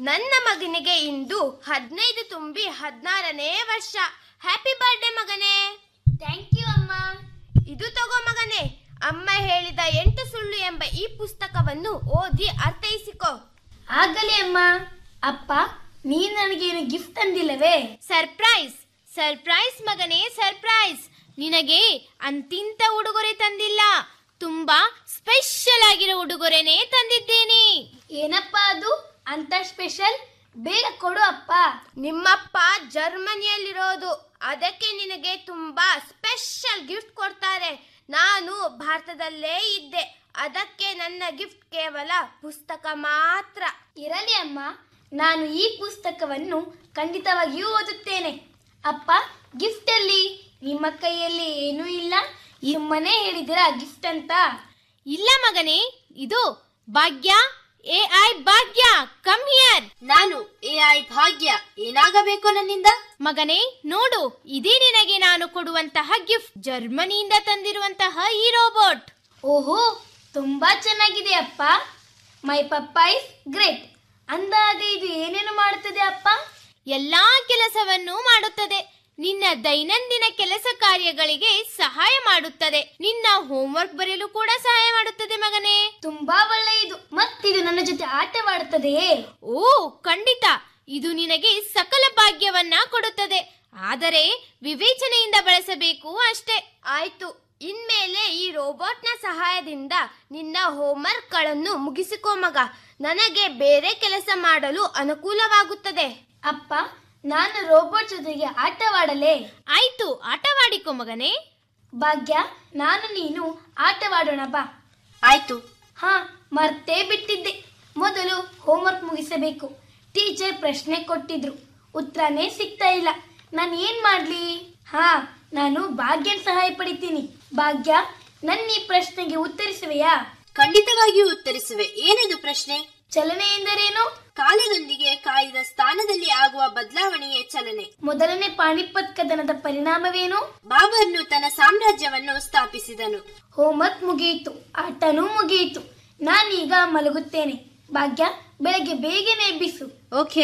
ನನ್ನ ಮಗನಿಗೆ ಇಂದು ಹದಿನೈದು ತುಂಬಿ ಹದಿನಾರನೇ ವರ್ಷ ಹ್ಯಾಪಿ ಬರ್ಡೇ ಮಗನೇ ಥ್ಯಾಂಕ್ ಯು ಅಮ್ಮ ಇದು ತಗೋ ಮಗನೇ ಅಮ್ಮ ಹೇಳಿದ ಎಂಟು ಸುಳ್ಳು ಎಂಬ ಈ ಪುಸ್ತಕವನ್ನು ಓದಿ ಅರ್ಥೈಸಿಕೋ ಆಗಲಿ ಅಮ್ಮ ಅಪ್ಪ ನೀನು ನನಗೇನು ಗಿಫ್ಟ್ ತಂದಿಲ್ಲವೇ ಸರ್ಪ್ರೈಸ್ ಸರ್ಪ್ರೈಸ್ ಮಗನೇ ಸರ್ಪ್ರೈಸ್ ನಿನಗೆ ಅಂತಿಂತ ಉಡುಗೊರೆ ತಂದಿಲ್ಲ ತುಂಬಾ ಸ್ಪೆಷಲ್ ಆಗಿರೋ ಉಡುಗೊರೆನೇ ತಂದಿದ್ದೇನೆ ಏನಪ್ಪ ಅದು ಅಂತ ಸ್ಪೆಷಲ್ ಬೇಗ ಕೊಡು ಅಪ್ಪ ನಿಮ್ಮಪ್ಪ ಜರ್ಮನಿಯಲ್ಲಿರೋದು ಅದಕ್ಕೆ ನಿನಗೆ ತುಂಬಾ ಸ್ಪೆಷಲ್ ಗಿಫ್ಟ್ ಕೊಡ್ತಾರೆ ನಾನು ಭಾರತದಲ್ಲೇ ಇದ್ದೆ ಅದಕ್ಕೆ ನನ್ನ ಗಿಫ್ಟ್ ಕೇವಲ ಪುಸ್ತಕ ಮಾತ್ರ ಇರಲಿ ಅಮ್ಮ ನಾನು ಈ ಪುಸ್ತಕವನ್ನು ಖಂಡಿತವಾಗಿಯೂ ಓದುತ್ತೇನೆ ಅಪ್ಪ ಗಿಫ್ಟ್ ಅಲ್ಲಿ ನಿಮ್ಮ ಕೈಯಲ್ಲಿ ಏನೂ ಇಲ್ಲ ಸುಮ್ಮನೆ ಹೇಳಿದಿರಾ ಗಿಫ್ಟ್ ಅಂತ ಇಲ್ಲ ಮಗನೇ ಇದು Bhagya A I Bhagya come here ನಾನು ಎಐ ಭಾಗ್ಯ ಏನಾಗಬೇಕು ನನ್ನಿಂದ ಮಗನೇ ನೋಡು ಇದೇ ನಿನಗೆ ನಾನು ಕೊಡುವಂತಹ ಗಿಫ್ಟ್ ಜರ್ಮನಿಯಿಂದ ತಂದಿರುವಂತಹ ಈ ರೋಬೋಟ್ ಓಹೋ ತುಂಬಾ ಚೆನ್ನಾಗಿದೆ ಅಪ್ಪ ಮೈ ಪಪ್ಪ ಇಸ್ ಗ್ರೇಟ್ ಅಂದಾಗ ಇದು ಏನೇನು ಮಾಡುತ್ತದೆ ಅಪ್ಪ ಎಲ್ಲಾ ಕೆಲಸವನ್ನು ಮಾಡುತ್ತದೆ ನಿನ್ನ ದೈನಂದಿನ ಕೆಲಸ ಕಾರ್ಯಗಳಿಗೆ ಸಹಾಯ ಮಾಡುತ್ತದೆ ನಿನ್ನ ಹೋಮ್ವರ್ಕ್ ಬರೆಯಲು ಕೂಡ ಸಹಾಯ ಮಾಡುತ್ತದೆ ಮಗನೇ ತುಂಬಾ ಒಳ್ಳೆಯದು ಮತ್ತಿದು ನನ್ನ ಜೊತೆ ಆಟವಾಡುತ್ತದೆಯೇ ಓ ಖಂಡಿತ ಇದು ನಿನಗೆ ಸಕಲ ಭಾಗ್ಯವನ್ನ ಕೊಡುತ್ತದೆ ಆದರೆ ವಿವೇಚನೆಯಿಂದ ಬಳಸಬೇಕು ಅಷ್ಟೇ ಆಯ್ತು ಇನ್ಮೇಲೆ ಈ ರೋಬೋಟ್ನ ಸಹಾಯದಿಂದ ನಿನ್ನ ಹೋಮ್ವರ್ಕ್ ಗಳನ್ನು ಮುಗಿಸಿಕೋ ಮಗ ನನಗೆ ಬೇರೆ ಕೆಲಸ ಮಾಡಲು ಅನುಕೂಲವಾಗುತ್ತದೆ ಅಪ್ಪ ನಾನು ರೋಬೋಟ್ ಜೊತೆಗೆ ಆಟವಾಡಲೇ ಆಯ್ತು ಆಟವಾಡಿಕೋ ಮಗನೇ ಭಾಗ್ಯ ನಾನು ನೀನು ಆಟವಾಡೋಣ ಬಾ ಆಯ್ತು ಹಾ ಮರ್ತೇ ಬಿಟ್ಟಿದ್ದೆ ಮೊದಲು ಹೋಮ್ವರ್ಕ್ ಮುಗಿಸಬೇಕು ಟೀಚರ್ ಪ್ರಶ್ನೆ ಕೊಟ್ಟಿದ್ರು ಉತ್ತರನೇ ಸಿಗ್ತಾ ಇಲ್ಲ ನಾನು ಏನ್ ಮಾಡ್ಲಿ ಹಾ ನಾನು ಭಾಗ್ಯನ್ ಸಹಾಯ ಪಡಿತೀನಿ ಭಾಗ್ಯ ನನ್ನ ಈ ಪ್ರಶ್ನೆಗೆ ಉತ್ತರಿಸುವೆಯಾ ಖಂಡಿತವಾಗಿಯೂ ಉತ್ತರಿಸುವೆ ಏನದು ಪ್ರಶ್ನೆ ಚಲನೆ ಎಂದರೇನು ಕಾಲದೊಂದಿಗೆ ಕಾಯ್ದ ಸ್ಥಾನದಲ್ಲಿ ಆಗುವ ಬದಲಾವಣೆಯೇ ಚಲನೆ ಮೊದಲನೇ ಪಾಣಿಪತ್ ಕದನದ ಪರಿಣಾಮವೇನು ಬಾಬರ್ನು ತನ್ನ ಸಾಮ್ರಾಜ್ಯವನ್ನು ಸ್ಥಾಪಿಸಿದನು ಹೋಮ್ವರ್ಕ್ ಮುಗಿಯಿತು ಆಟನೂ ಮುಗಿಯಿತು ನಾನೀಗ ಮಲಗುತ್ತೇನೆ ಭಾಗ್ಯ ಬೆಳಗ್ಗೆ ಬೇಗನೆ ಎಬ್ಬಿಸು ಓಕೆ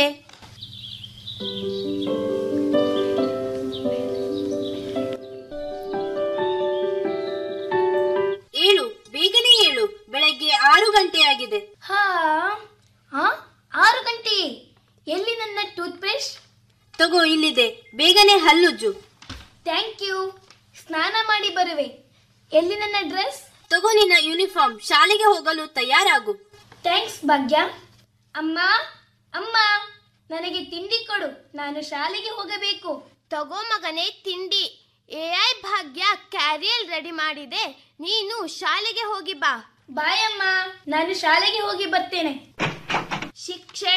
ಏಳು ಬೇಗನೆ ಏಳು ಬೆಳಗ್ಗೆ ಆರು ಗಂಟೆಯಾಗಿದೆ ಹಾ ಹಾ ಆರು ಗಂಟೆ ಎಲ್ಲಿ ನನ್ನ ಟೂತ್ ಬ್ರಷ್ ತಗೋ ಇಲ್ಲಿದೆ ಬೇಗನೆ ಹಲ್ಲುಜ್ಜು ಥ್ಯಾಂಕ್ ಯು ಸ್ನಾನ ಮಾಡಿ ಬರುವೆ ಎಲ್ಲಿ ನನ್ನ ಡ್ರೆಸ್ ತಗೋ ನಿನ್ನ ಯೂನಿಫಾರ್ಮ್ ಶಾಲೆಗೆ ಹೋಗಲು ತಯಾರಾಗು ಥ್ಯಾಂಕ್ಸ್ ಭಾಗ್ಯ ಅಮ್ಮ ಅಮ್ಮ ನನಗೆ ತಿಂಡಿ ಕೊಡು ನಾನು ಶಾಲೆಗೆ ಹೋಗಬೇಕು ತಗೋ ಮಗನೇ ತಿಂಡಿ ಎ ಐ ಭಾಗ್ಯ ಕ್ಯಾರಿಯಲ್ ರೆಡಿ ಮಾಡಿದೆ ನೀನು ಶಾಲೆಗೆ ಹೋಗಿ ಬಾ ಬಾಯ್ ಅಮ್ಮ ನಾನು ಶಾಲೆಗೆ ಹೋಗಿ ಬರ್ತೇನೆ ಶಿಕ್ಷೆ